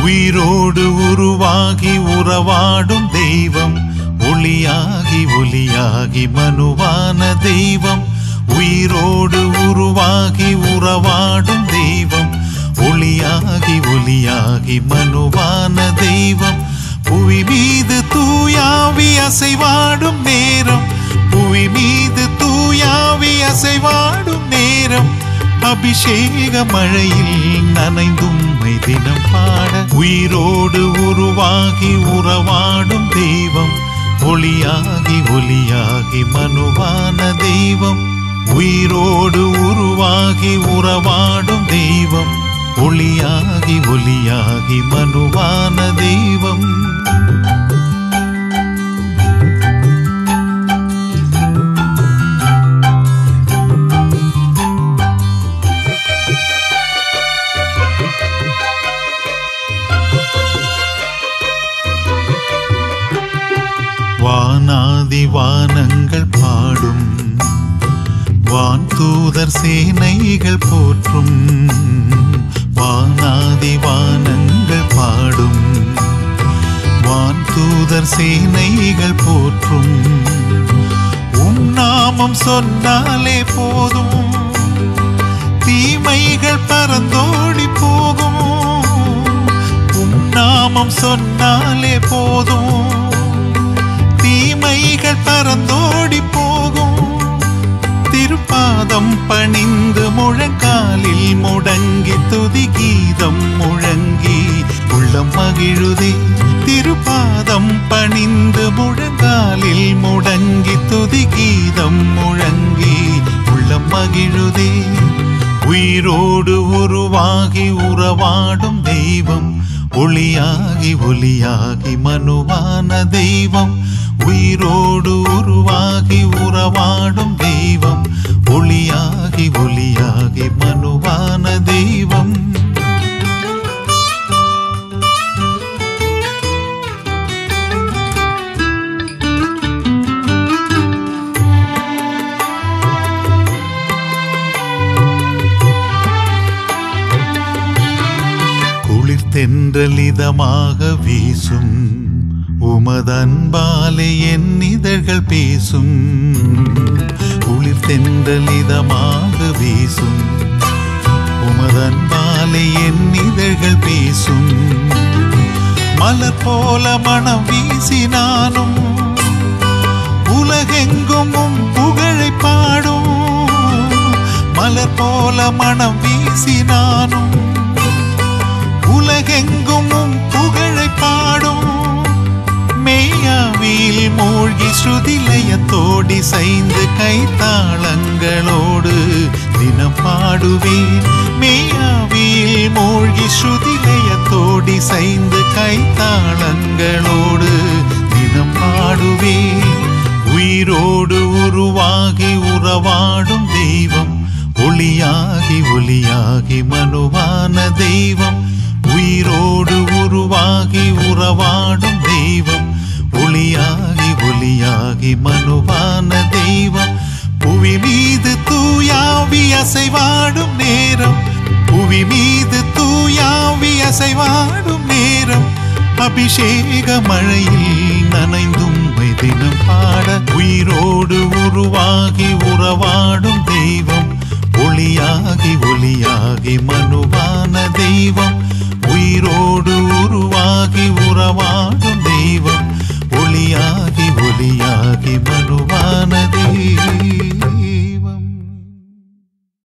உயிரோடு உருவாகி உறவாடும் தெய்வம் ஒளியாகி ஒளியாகி மனுவான தெய்வம் உயிரோடு உருவாகி உறவாடும் தெய்வம் ஒளியாகி ஒளியாகி மனுவான தெய்வம் புவி மீது தூயாவி அசைவாடும் நேரம் புவி மீது தூயாவி அசைவாடும் நேரம் அபிஷேக மழையில் நனைந்தும்மை தினம் பாட உயிரோடு உருவாகி உறவாடும் தெய்வம் ஒளியாகி ஒளியாகி மனுவான தெய்வம் உயிரோடு உருவாகி உறவாடும் தெய்வம் ஒளியாகி ஒளியாகி மனுவான தெய்வம் வானாதி வானங்கள் பாடும் வான் தூதர் சேனைகள் போற்றும் வானாதி வானங்கள் பாடும் வான் தூதர் சேனைகள் போற்றும் உம் நாமம் சொன்னாலே போதும் தீமைகள் பறந்தோடி போகும் உம் நாமம் சொன்னாலே போதும் தீமைகள் பறந்தோடி போகும் திருப்பாதம் பணிந்து முழங்காலில் முடங்கி துதி கீதம் முழங்கி உள்ளம் மகிழுதே திருப்பாதம் பணிந்து முழங்காலில் முடங்கி துதி கீதம் முழங்கி உள்ளம் மகிழுதே உயிரோடு உருவாகி உறவாடும் தெய்வம் ஒளியாகி ஒளியாகி மனுவான தெய்வம் உயிரோடு உருவாகி உறவாடும் தெய்வம் ஒளியாகி ஒளியாகி மனுவான தெய்வம் குளிர்தென்றல் இதமாக வீசும் உமதன்பாலே என் இதழ்கள் பேசும் குளிர்தென்றல் இதமாக வீசும் உமதன்பாலே என் இதழ்கள் பேசும் மலர் போல மனம் வீசினானும் உலகெங்கும் உம் புகழை பாடும் மலர் போல மனம் வீசினானும் உலகெங்கும் உம் புகழை பாடும் மெய்யாவில் மூழ்கி ஸ்ருதிலயத்தோடி சைந்து கைத்தாளங்களோடு தினம் பாடுவேன் மெய்யாவில் மூழ்கி ஸ்ருதிலயத்தோடி சைந்து கைத்தாளங்களோடு தினம் பாடுவேன் உயிரோடு உருவாகி உறவாடும் தெய்வம் ஒளியாகி ஒளியாகி மனுவான தெய்வம் உயிரோடு உருவாகி உறவாடும் தெய்வம் ஒளியாகி ஒளியாகி மனுவான தெய்வம் புவி மீது தூயாவி அசைவாடும் நேரம் புவி மீது தூயாவி அசைவாடும் நேரம் அபிஷேக மழையில் நனைந்தும் தினம் பாட உயிரோடு உருவாகி உறவாடும் தெய்வம் ஒளியாகி ஒளியாகி மனுவான தெய்வம்